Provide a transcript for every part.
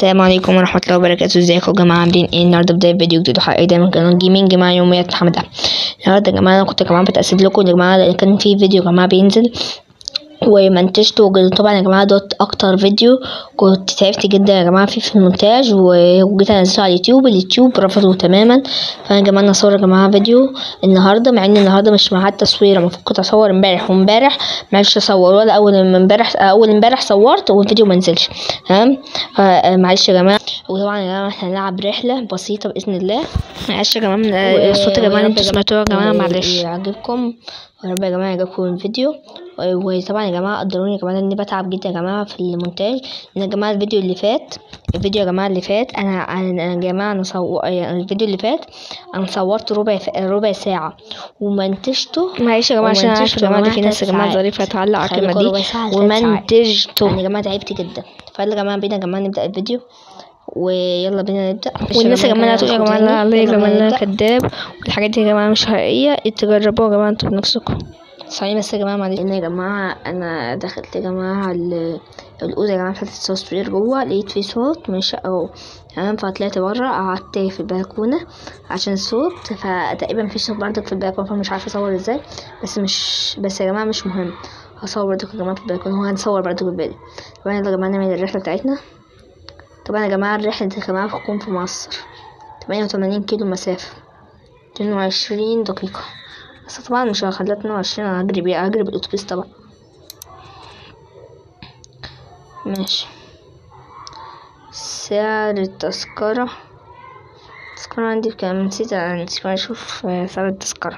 السلام عليكم ورحمة الله وبركاته ازيكم يا جماعة عاملين ايه النهاردة بداية فيديو جديد وحلقة جديدة من قناة جيمنج مع يوميات محمد أحمد النهاردة يا جماعة أنا كنت يا جماعة بتأسف لكم يا جماعة لأن كان في فيديو يا جماعة بينزل ومنتجته وجد- طبعا يا جماعة دوت أكتر فيديو كنت تعبت جدا يا جماعة فيه في المونتاج و- وجيت أنزله على اليوتيوب اليوتيوب رفضه تماما فأنا يا جماعة أنا أصور يا جماعة فيديو النهاردة مع إن النهاردة مش معاد تصوير المفروض كنت أصور امبارح وامبارح معرفتش أصور ولا أول من امبارح أول امبارح صورت والفيديو منزلش تمام آه، معلش يا جماعة وطبعا يا جماعة احنا هنلعب رحلة بسيطة بإذن الله معلش يا جماعة من آه، الصوت يا جماعة اللي انتوا سمعتوه يا جماعة معلش يعجبكم ويا رب يا جماعة يعجبكم الفيديو وطبعا يا جماعة قدروني يا جماعة اني بتعب جدا يا جماعة في المونتاج لان يا جماعة الفيديو اللي فات الفيديو يا جماعة اللي فات انا انا أنا يا جماعة انا صو... يعني الفيديو اللي فات انا صورت ربع ف... ربع ساعة ومنتجته معلش يا جماعة عشان أنا ومنتجته عارفة يا يا جماعة جماعة في ناس يا تلات جماعة ساعات. ظريفة هتعلق على خليكوا الكلمة ربع دي ساعة لتلات ساعات. ومنتجته يعني يا جماعة تعبت جدا فيلا يا جماعة بينا يا جماعة نبدأ الفيديو ويلا بينا نبدأ والناس يا جماعة هتقول يا جماعة لا عليا يا جماعة إن أنا نبدأ. كداب والحاجات دي يا جماعة مش حقيقية تجربوها يا جماعة انتوا بنفسكم ثواني بس يا جماعة معلش ان يا جماعة انا دخلت يا جماعة ال- الأوضة يا جماعة بتاعت التصوير جوه لقيت في صوت من الشقة جوه تمام فطلعت برا قعدت في البلكونة عشان الصوت فتقريبا في صوت برضك في البلكونة فمش عارفة اصور ازاي بس مش بس يا جماعة مش مهم هصور برضك يا جماعة في البلكونة وهنصور برضك بالفيديو طبعا يلا يا جماعة نعمل الرحلة بتاعتنا طبعا يا جماعة الرحلة دي يا جماعة بتكون في مصر تمانية وتمانين كيلو مسافة اتنين وعشرين دقيقة بس طبعا مش هخليها اتنين وعشرين انا هجري بيها هجري بالاتوبيس طبعا ماشي سعر التذكرة التذكرة عندي بكام نسيت انا نسيت اشوف آه، سعر التذكرة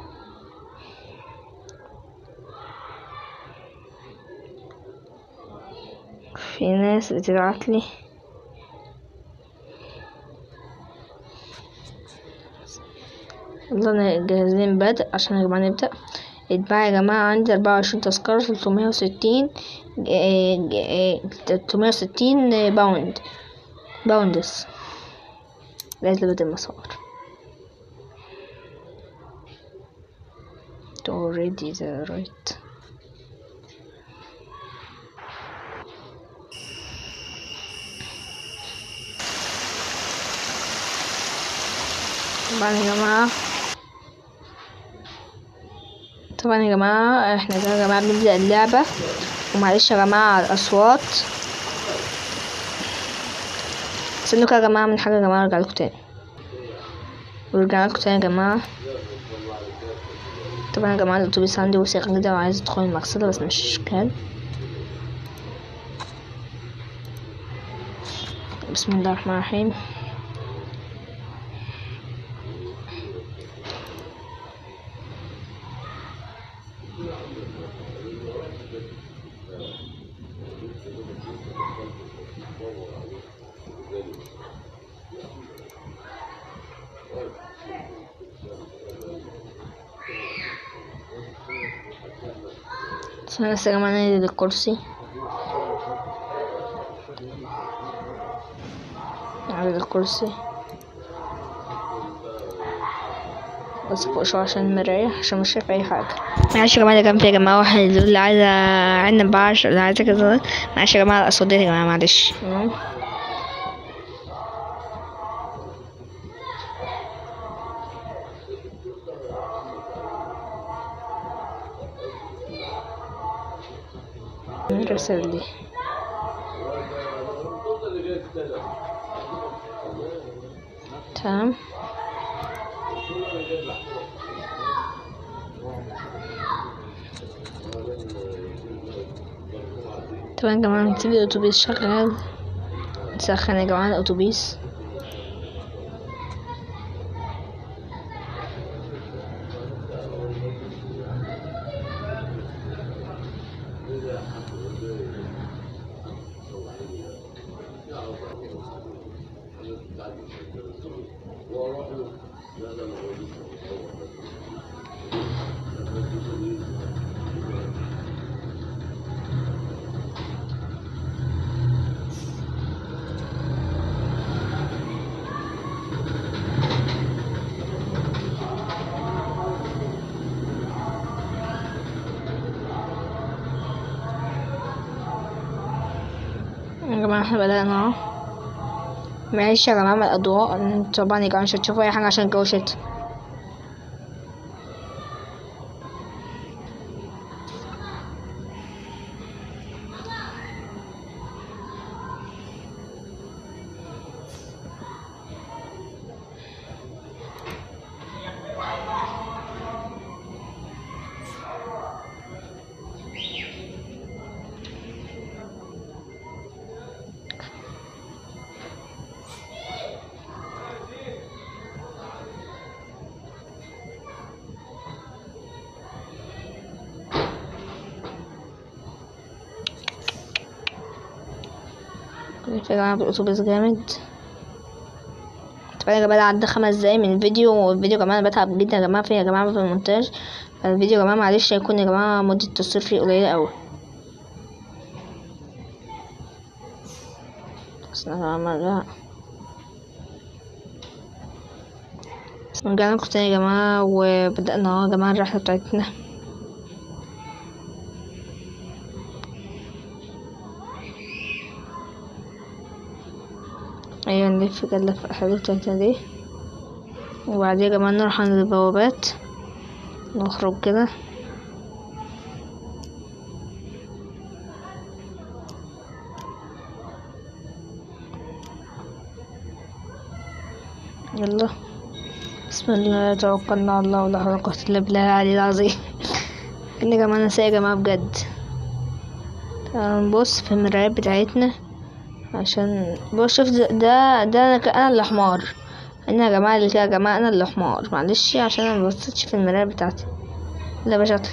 في ناس بتبعتلي يلا جاهزين بدء عشان يا جماعة نبدأ اتباع يا جماعة عندي أربعة وعشرين تذكرة تلتمية وستين تلتمية وستين باوند باوندس لازم بدل ما أصور already the right طبعا يا جماعة طبعا يا جماعة احنا كده يا جماعة بنبدأ اللعبة ومعلش يا جماعة على الأصوات استنوا كده يا جماعة من حاجة يا جماعة ارجع لكم تاني ورجعنا لكم تاني يا جماعة طبعا يا جماعة الأتوبيس عندي وسخ جدا وعايز أدخل المغسلة بس مش إشكال بسم الله الرحمن الرحيم ثانية بس يا جماعة ننزل الكرسي نعرض الكرسي بس فوق شوية عشان المراية عشان مش شايف أي حاجة معلش يا جماعة ده كان في يا جماعة واحد اللي عايزة عنب بعش اللي عايزة كذا معلش يا جماعة الأصوات دي يا جماعة معلش تمام الرسالة دي تمام طبعا يا جماعة نسيب الأتوبيس شغال نسخن يا جماعة الأتوبيس يا جماعة احنا بدأنا اهو معلش يا جماعة من الأضواء طبعا يا جماعة مش هتشوفوا أي حاجة عشان الجو شتا يا جماعة بالأتوبيس جامد طبعا يا جماعة عدى خمس دقايق من الفيديو والفيديو يا جماعة أنا بتعب جدا يا جماعة فيه يا جماعة في المونتاج فالفيديو يا جماعة معلش هيكون يا جماعة مدة التصوير فيه قليلة أوي بس أنا عمال رجعنا لكم تاني يا جماعة وبدأنا اهو يا جماعة الرحلة بتاعتنا ايوه نلف كده اللفة الحلوة بتاعتنا دي وبعدين يا جماعة نروح عند البوابات نخرج كده يلا بسم الله توكلنا على الله ولا حول ولا قوة إلا بالله العلي العظيم إن يا جماعة نساء يا جماعة بجد تعالوا نبص في المرايات بتاعتنا عشان بص شوف ده ده, ده أنا ك- أنا اللي حمار أنا يا جماعة اللي كده يا جماعة أنا اللي حمار معلش عشان أنا مبصيتش في المراية بتاعتي لا بشكل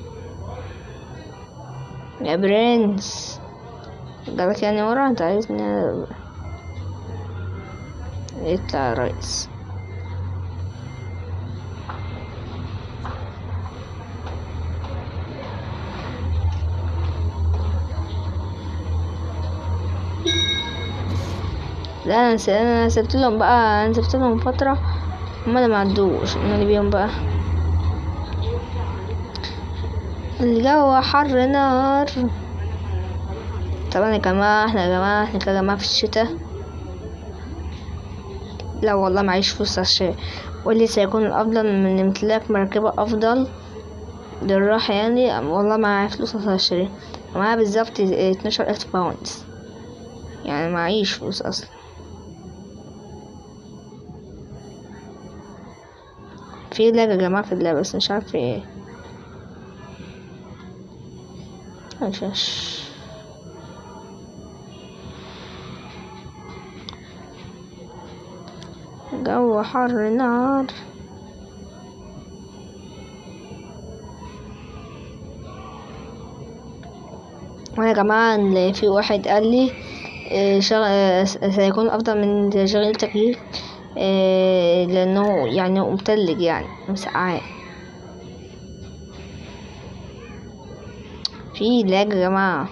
يا برنس جالك يعني ورا انت عايزني اطلع يا ريس لا انا س- انا سبت لهم بقى انا سبت لهم فتره هما اللي ما عدوش انا اللي بيهم بقى الجو حر نار طبعا يا جماعه احنا يا جماعه احنا كده يا جماعه في الشتاء لا والله معيش فلوس عشان واللي سيكون الافضل من امتلاك مركبه افضل للراحه يعني والله معايا فلوس عشان اشتري معايا بالظبط اتناشر الف باوند يعني معيش فلوس اصلا في لاج يا جماعة في اللعبة بس مش عارف في ايه عشاش جو حر نار وانا يا جماعة اللي في واحد قال لي إيه، شغ... آه، سيكون افضل من تشغيل التكييف إيه، لانه يعني متلج يعني مسقعاه في لاج يا جماعة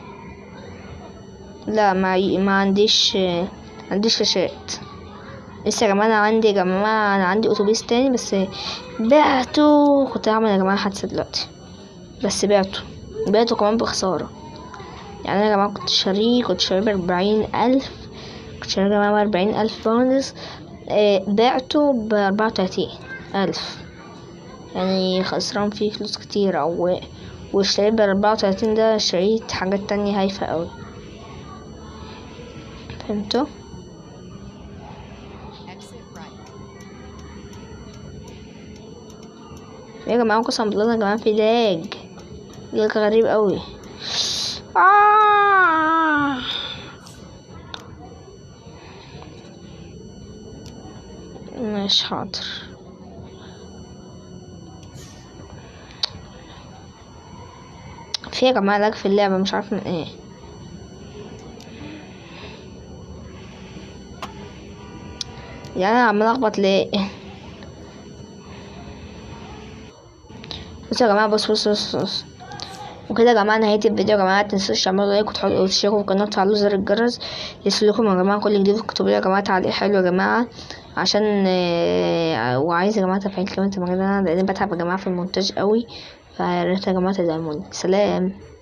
لا ما ما عنديش ما عنديش فشات لسه يا جماعة انا عندي يا جماعة انا عندي اتوبيس تاني بس بعته كنت هعمل يا جماعة حادثة دلوقتي بس بعته بعته كمان بخسارة يعني انا يا جماعة كنت شاريه كنت شاريه بأربعين ألف كنت شاريه يا جماعة بأربعين ألف باوندز آه، بعته بأربعة وتلاتين ألف يعني خسران فيه فلوس كتير أو واشتريت بأربعة وتلاتين ده اشتريت حاجات تانية هايفة أوي فهمتوا؟ Exit right. يا جماعة قسما بالله يا جماعة في لاج لاج غريب أوي آه. مش حاضر في يا جماعة لاج في اللعبة مش عارف من ايه يعني انا عمال اخبط ليه بصوا يا جماعة بص بص بص, بص. وكده يا جماعة نهاية الفيديو يا جماعة متنسوش تعملوا لايك وتحطوا وتشتركوا في القناة وتفعلوا زر الجرس يوصلكم يا جماعة كل جديد اكتبوا لي يا جماعة تعليق حلو يا جماعة عشان آه، وعايز يا جماعة تفعيل كمان تمام لان بتعب يا جماعة في المونتاج قوي فياريت يا جماعة تدعموني سلام